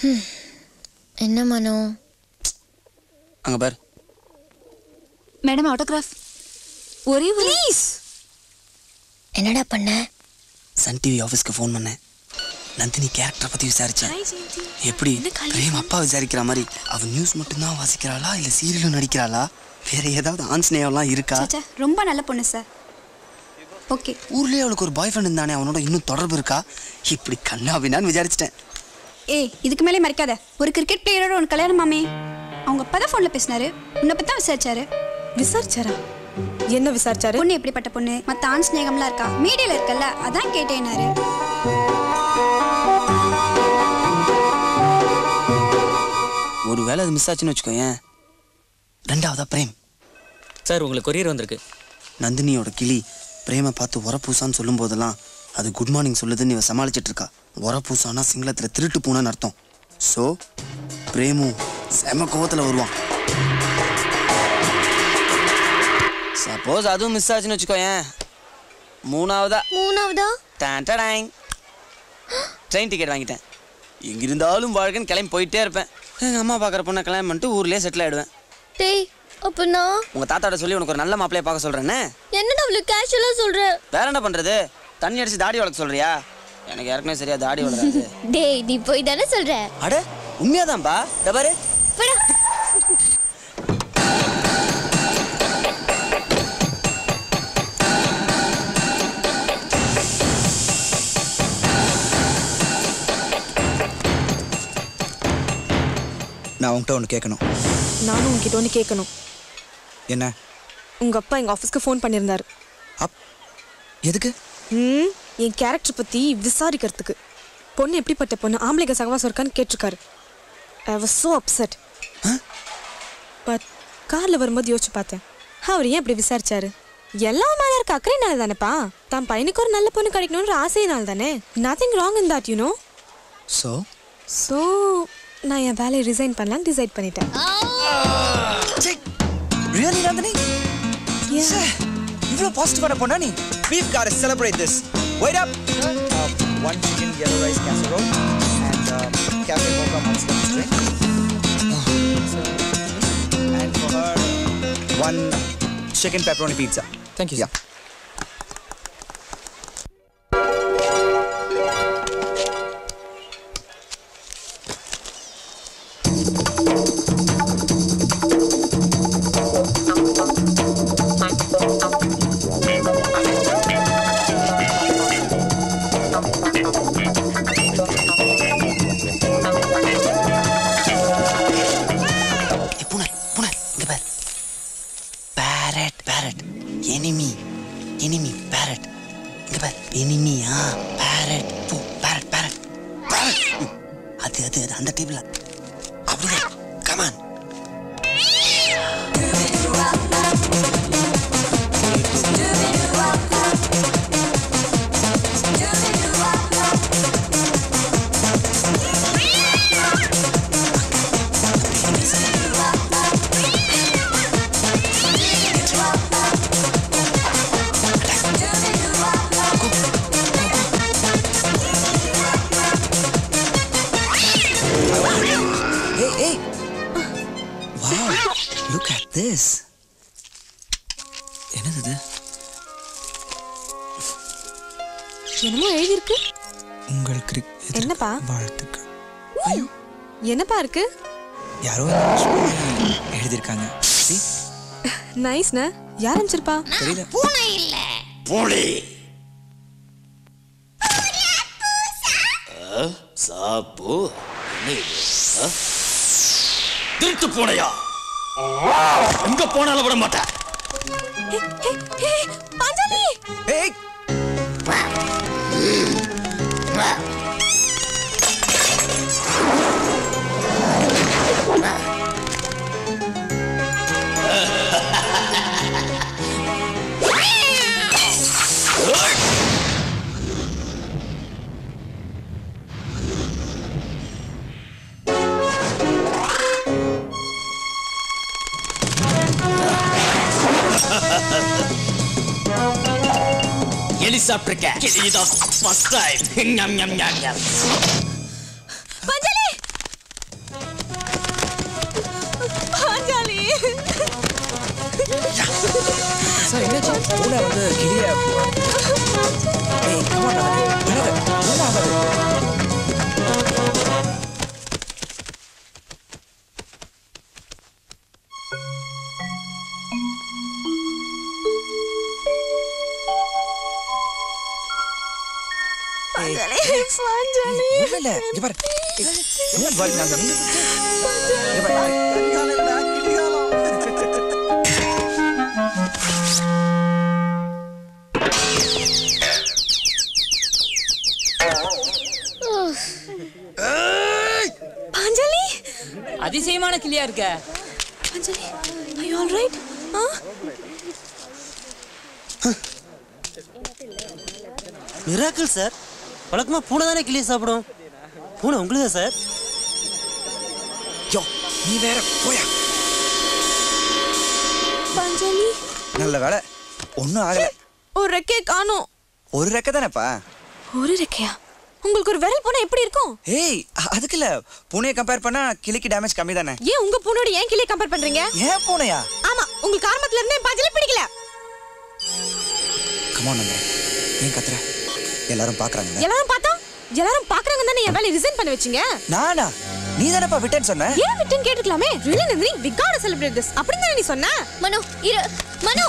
என்ன மனோ அங்க பார் madam autograph ஒரே ஒரு என்னடா பண்ண சன் டிவி ஆஃபீஸ்க்கு ஃபோன் பண்ணேன் நந்தினி கேரக்டரை பத்தி விசாரிச்சேன் எப்படி பிரேம் அப்பா விசாரிக்கிற மாதிரி அவ நியூஸ் மட்டும்தான் வாசிக்கிறாளா இல்ல சீரியலும் நடிக்கிறாளா வேற ஏதாவது ஆன்ஸ்னேயெல்லாம் இருக்கா சச்சா ரொம்ப நல்ல பொண்ணு சார் ஓகே ஊர்லயே அவளுக்கு ஒரு பாய் ஃப்ரெண்ட் இருந்தானே அவனோட இன்னும் தொடர்பு இருக்கா இப்படி கண்ணா அப்படின்னான்னு விசாரிச்சிட்டேன் ஏய் இதுக்கு மேலே மறைக்காத ஒரு கிரிக்கெட் பிளேயரோட உனக்கு கல்யாணம் மாமே அவங்க அப்பா தான் ஃபோனில் பேசினாரு உன்னை பற்றி தான் விசாரிச்சாரு விசாரிச்சாரா என்ன விசாரிச்சாரு பொண்ணு எப்படிப்பட்ட பொண்ணு மற்ற ஆண் ஸ்நேகம்லாம் இருக்கா மீடியால இருக்கல்ல அதான் கேட்டேனாரு ஒரு வேளை அது மிஸ் ஆச்சுன்னு வச்சுக்கோயேன் ரெண்டாவதா பிரேம் சார் உங்களுக்கு கொரியர் வந்திருக்கு நந்தினியோட கிளி பிரேமை பார்த்து உரப்பூசான்னு சொல்லும் போதெல்லாம் அது குட் மார்னிங் சொல்லுதுன்னு இவ சமாளிச்சிட்டு இருக்கா உரப்பூசானா சிங்களத்தில் திருட்டு பூனான்னு அர்த்தம் ஸோ பிரேமும் செம கோவத்தில் வருவான் சப்போஸ் அதுவும் மிஸ் ஆச்சுன்னு வச்சுக்கோயேன் மூணாவதா மூணாவதா டான் ட்ரெயின் டிக்கெட் வாங்கிட்டேன் எங்கிருந்தாலும் வாழ்க்கைன்னு கிளம்பி போயிட்டே இருப்பேன் எங்கள் அம்மா பார்க்குற பொண்ணை கல்யாணம் பண்ணிட்டு ஊர்லேயே செட்டில் ஆகிடுவேன் டேய் அப்ப நான் உங்கள் தாத்தாட்ட சொல்லி உனக்கு ஒரு நல்ல மாப்பிளைய பார்க்க சொல்கிறேன்னே என்னடா அவ்வளவு கேஷுவலா சொல்ற வேற என்ன பண்றது தண்ணி அடிச்சு தாடி வளர்க்க சொல்றியா எனக்கு ஏற்கனவே சரியா தாடி வளராது டேய் நீ போய் தானே சொல்ற அட உண்மையாதான்பா இத பாரு போடா நான் உன்கிட்ட ஒன்று கேட்கணும் நானும் உங்ககிட்ட ஒன்று கேட்கணும் என்ன உங்க அப்பா எங்க ஆஃபீஸ்க்கு ஃபோன் பண்ணியிருந்தாரு அப் எதுக்கு ம் என் கேரக்டர் பத்தி விசாரிக்கிறதுக்கு பொண்ணு எப்படிப்பட்ட பொண்ணு ஆம்பளைங்க சகவாசம் இருக்கான்னு கேட்டிருக்காரு I was so upset but காரில் வரும்போது யோசிச்சு பார்த்தேன் அவர் ஏன் இப்படி விசாரிச்சாரு எல்லா மேலே இருக்க அக்கறைனால தானேப்பா தான் பையனுக்கு ஒரு நல்ல பொண்ணு கிடைக்கணுன்ற ஆசையினால தானே nothing wrong in that you know so so நான் என் வேலையை ரிசைன் பண்ணலான்னு டிசைட் பண்ணிட்டேன் ரியலி நந்தினி ச்சே, இவ்வளோ பாசிட்டிவான பொண்ணா நீ we've got to celebrate this wait up uh, one chicken yellow rice casserole and uh, cafe mocha monster drink and for her one chicken pepperoni pizza Thank you, yeah ஏய், பூனை பூனை இங்க பாரு parrot parrot enemy enemy parrot இங்க பாரு எனிமியா parrot பூ parrot parrot parrot அது அது அது அந்த டேபிள் அப்படிதான் come on hey hey wow look at this என்னது இது என்னமோ எழுதியிருக்கு உங்கள் கிரிக் என்னப்பா? வாழ்த்துக்கள் என்னப்பா இருக்கு யாரோ எழுதியிருக்காங்க See? நைஸ்ண்ண யார் அனுப்பிச்சிருப்பா தெரியல பூனை இல்ல சாப்பு திருட்டு பூனையா எங்க போனாலும் விட மாட்டேன் பாஞ்சாலி ஏய் எலி சாப்பிட்டிருக்கேன் இதுதான் ஃபர்ஸ்ட் டைம் ஞம் ஞம் ஞம் ஞம் பாஞ்சாலி பூனை வந்து கிளிய ஏய் come on, நந்தினி. விழாத. ஒண்ணும் ஆகாது. ஏய், ஒண்ணும் இல்ல. இங்க பாரு. ஏய், don't worry, நந்தினி. இங்க பாரு. பாஞ்சாலி அதிசயமான கிளியா இருக்க Panchali I all right ah miracle sir வழக்கமா பூனை தானே கிளியை சாப்பிடும் பூனை உங்களுதா சார் யோ, நீ வேற போயா பாஞ்சாலி நல்ல வேலை ஒன்றும் ஆகல ஒரு ரெக்கே காணோம் ஒரு ரெக்க தானேப்பா ஒரு ரெக்கையா உங்களுக்கு ஒரு விரல் போனா எப்படி இருக்கும் ஏய் அ- அதுக்கு இல்ல பூனையை கம்பேர் பண்ணா கிளிக்கு டேமேஜ் கம்மி தானே ஏன் உங்க பூனோட ஏன் கிளியை கம்பேர் பண்றீங்க ஏன் பூனையா ஆமா உங்களுக்கு ஆரம்பத்துல இருந்தே என் பாஞ்சாலி பிடிக்கல கமான் நம்பர் ஏன் கத்துற எல்லாரும் பாக்குறாங்க எல்லாரும் பார்த்தா எல்லாரும் பாக்குறாங்க தானே என் வேலையை ரிசைன் பண்ண வச்சீங்க நானா நீ தானப்பா விட்டேன்னு சொன்ன ஏன் விட்டுன்னு கேட்டுக்கலாமே really Nandini we got celebrate this அப்படின்னு தானே நீ சொன்ன மனோ இரு மனோ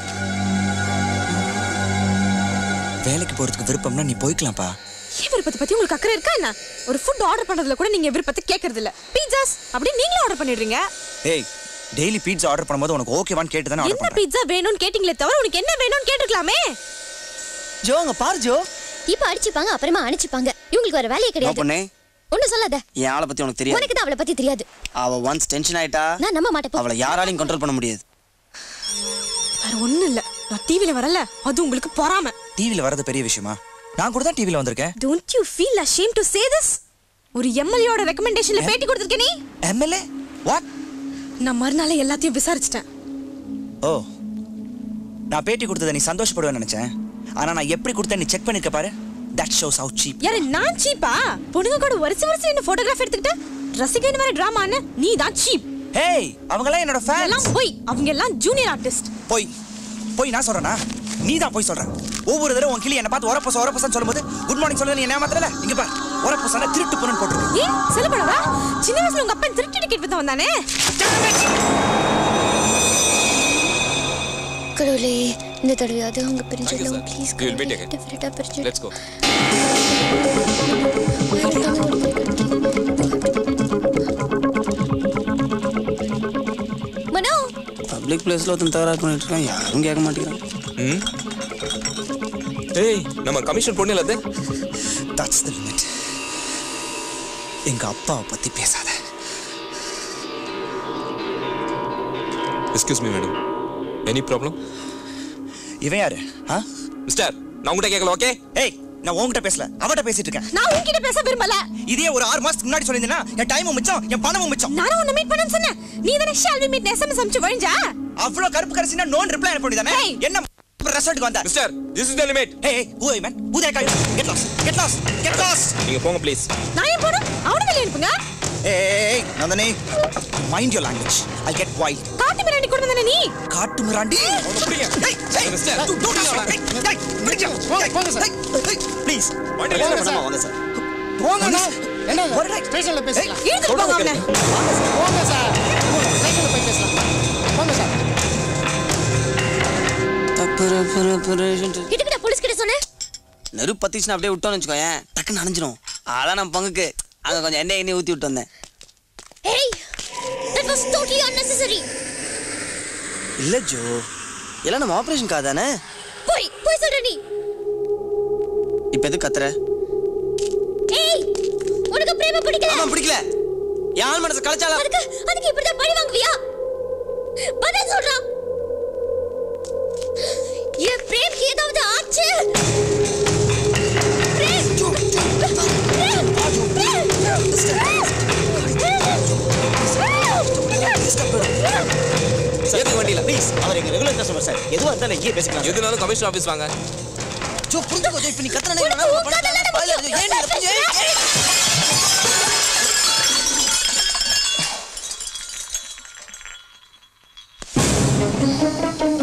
வேலைக்கு போறதுக்கு விருப்பம்னா நீ போய்க்கலாம்ப்பா ஏன் விருப்பத்தை பத்தி உங்களுக்கு அக்கறை இருக்கா என்ன ஒரு ஃபுட் ஆர்டர் பண்றதுல கூட நீங்க விருப்பத்தை கேட்கறது இல்ல பீட்சாஸ் அப்படி நீங்களே ஆர்டர் பண்ணிடுறீங்க ஏய் டெய்லி பீட்சா ஆர்டர் பண்ணும்போது உனக்கு ஓகேவான்னு கேட்டு தானே ஆர்டர் என்ன பண்றேன் பீட்சா வேணும்னு கேட்டீங்களே தவிர உனக்கு என்ன வேணும்னு கேட்டுக்கலாமே ஜோ அங்க பாரு ஜோ இப்ப அடிச்சுப்பாங்க அப்புறமா அனுப்பிச்சுப்பாங்க இவங்களுக்கு வேற வேலையே கிடையாது பொண்ணே ஒண்ணு சொல்லாத என் ஆளை பத்தி உனக்கு தெரியாது உனக்கு தான் அவளை பத்தி தெரியாது அவ ஒன்ஸ் டென்ஷன் ஆயிட்டா நான் நம்ப மாட்டேன் போ. அவளை யாராலையும் கண்ட்ரோல் பண்ண முடியாது வேற ஒண்ணும் இல்ல நான் டிவில வரல அது உங்களுக்கு பொறாம டிவில வரது பெரிய விஷயமா நான் கூட தான் டிவில வந்திருக்கேன் don't you feel ashamed to say this ஒரு எம்எல்ஏயோட ரெக்கமெண்டேஷன்ல பேட்டி கொடுத்திருக்க நீ எம்எல்ஏ வாட் நான் மறுநாள் எல்லாத்தையும் விசாரிச்சிட்டேன் ஓ நான் பேட்டி கொடுத்ததை நீ சந்தோஷப்படுவேன்னு நினைச்சேன் ஆனா நான் எப்படி கொடுத்தேன் நீ செக் பண்ணிருக்க பாரு தட் ஷோஸ் ஹவு சீப் யாரு நான் சீப்பா பொண்ணுங்க கூட வருஷம் வருஷம் என்ன போட்டோகிராஃப் எடுத்துக்கிட்டு ரசிகன் மாதிரி டிராமான்னு நீ தான் சீப் ஹேய் அவங்கலாம் என்னோட எல்லாம் ஃபேன்ஸ் போய் அவங்க எல்லாம் ஜூனியர் ஆர்டிஸ்ட் போய் போய் நான் சொல்றேனா நீ தான் போய் சொல்ற ஒவ்வொரு தடவை உன் கிளி என்ன பார்த்து உரப்பசம் உரப்பசம் சொல்லும்போது குட் மார்னிங் சொல்லுது நீ என்ன மாத்திரல இங்க பார் உரப்பசம் திருட்டு பொண்ணு போட்டுருக்கு ஏன் செல்லப்படவா சின்ன வயசுல உங்க அப்பா திருட்டு டிக்கெட் வித்த வந்தானே கடவுளே இந்த தடவையாவது அவங்க பிரிஞ்சிடலாம் sir. Please We will meet again. டெஃபினட்டா பிரிஞ்சிடலாம் Let's go. மனோ பப்ளிக் பிளேஸ்ல ஒருத்தன் தகராறு பண்ணிட்டு இருக்கான் யாரும் கேட்க மாட்டேங்கிறான் ம் ஏய் நம்ம கமிஷன் பொண்ணு இல்லது தட்ஸ் தி லிமிட் எங்க அப்பாவை பத்தி பேசாத excuse me madam any problem இவன் யாரு ஆ மிஸ்டர் நான் உங்ககிட்ட கேட்கல ஓகே ஏய் நான் உன்கிட்ட பேசல அவட்ட பேசிட்டு இருக்கேன் நான் உன்கிட்ட பேச விரும்பல இதே ஒரு ஆறு மாசத்துக்கு முன்னாடி சொல்லியிருந்தேன்னா என் டைமும் மிச்சம் என் பணமும் மிச்சம் நானும் உன்னை மீட் பண்ணேன்னு சொன்னேன் நீ தானே ஷால் வி மீட் எஸ்எம்எஸ் அனுப்பிச்சு வழிஞ்சா அவ்வளவு கருப்பு கரசினா நோன் ரிப்ளை அனுப்ப வேண்டியதானே Hey. என்ன ரெஸ்டாரண்ட்க்கு வந்த mister this is the limit hey who I man who they guy get lost get lost get lost நீங்க போங்க ப்ளீஸ் நான் ஏன் போறேன் அவனை வெளியே அனுப்புங்க ஏய் Nandini mind your language I get wild காட்டு மிராண்டி கொண்டு வந்தானே நீ காட்டு மிராண்டி புடிங்க. மிஸ்டர், ப்ளீஸ் வண்டியில ஏறுங்க சார். வாங்க சார் போங்க என்ன ஒரு night. ஸ்டேஷன்ல பேசலாம் இழுத்துட்டு போங்க அவனை போங்க சார் ஸ்டேஷன்ல போய் பேசலாம் போங்க சார் எதுக்குடா போலீஸ் கிட்ட சொன்னேன் நெருப்பு பத்திச்சுன்னா அப்படியே விட்டோம்னு வச்சுக்கோயேன் டக்குன்னு அணைஞ்சிரும் அதான் நம்ம பங்குக்கு அங்க கொஞ்சம் எண்ணெய் எண்ணெய் ஊத்தி விட்டு வந்தேன் ஏய் that was totally unnecessary இல்ல ஜோ எல்லாம் நம்ம ஆபரேஷன் காதானே போய் போய் சொல்ற நீ இப்ப எதுக்கு கத்துற ஏய் உனக்கு பிரேம பிடிக்கல ஆமா பிடிக்கல என் ஆள் மனசை கலைச்சால அதுக்கு அதுக்கு இப்படிதான் பழி வாங்குவியா பதில் சொல்றா என் பிரேம்க்கு ஏதாவது ஆச்சு பிரேம்! பிரேம்! பிரேம்! ஏத்துக்க வண்டியில ப்ளீஸ் அவர் எங்க ரெகுலர் கஸ்டமர் சார் எதுவா இருந்தாலும் இங்கே பேசிக்கலாம் எதுனாலும் கமிஷன் ஆஃபீஸ் வாங்க ஜோ புரிஞ்சுக்கோ ஜோ இப்ப நீ கத்துறனே உனக்கு உன் கதை தானே முக்கியம். ஏன் நீ இதை புரிஞ்சு- ஏய், ஏய். ஏய்